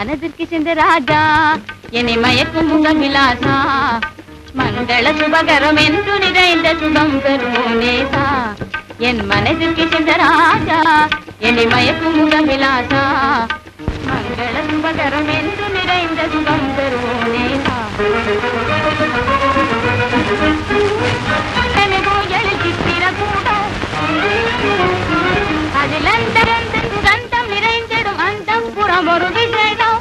மனதிற்கு சென்ற ராஜா என்னை மயக்கும் முகம் விலாசா மங்கள சுபகரம் என்று நிறைந்த சுகம் பெறுவோம் நேசா என் மனதிற்கு சென்ற ராஜா என்னை மயக்கும் முகம் விலாசா மங்கள சுபகரம் என்று நிறைந்த சுகம் பெறுவோம் நேசா கோயிலில் சித்திர கூடம் அதில் அந்தரந்து சுகந்தம் நிறைந்திடும் அந்தம் புறம் ஒரு விசேடம்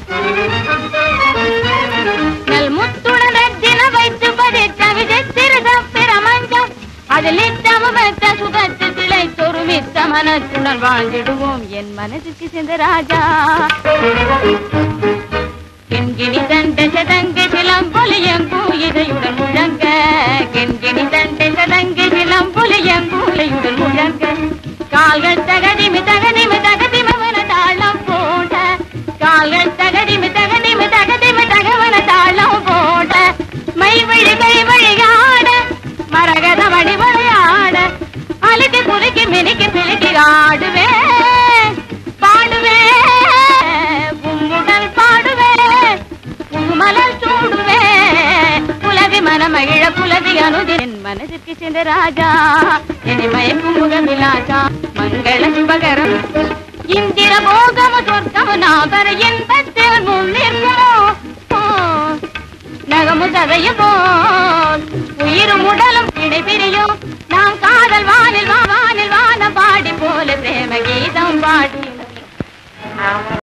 நல் முத்துடன் ரத்தின வைத்து பதித்த விஜத்திருத பிரமஞ்சம் அதில் நித்தமத்த சுகத்து திளைத்தொரு மித்த மனத்துடன் வாழ்ந்திடுவோம் என் மனதுக்கு சென்ற ராஜா கெண்கிணி தண்ட சதங்க சிலம்பொலியங்கூயிதையுடன் முழங்க கெண்கிணி தண்ட சதங்க சிலம்பொலியங்கூலையுடன் முழங்க கால்கள் தகதிமி தகதிமி தகதிமவன தாளம் போட கால்கள் தகதிமி தகதிமி தகதிமி தகவன தாளம் போட மை வழி கை வழியாட மரகத மணி விளையாட அழுக்கு குலுக்கி மினுக்கி பிழுக்கி ஆடுவேன் பாடுவேன் உம்முடன் பாடுவேன் மலர் சூடுவேன் புலவி மனமகிழ புலவி அனுதின் மனதிற்கு சென்ற ராஜா என்னை மயக்கும் முகமிலாசா மங்கள சுபகரம் இந்திர போகம சொர்க்கம நாபர இன்பத்தில் முன்னிற்குமோ நகமு சதையும் போல் உயிரும் உடலும் இடைபிரியும் நாம் காதல் வானில் வா வானில் வான பாடி போல பிரேம கீதம் பாடி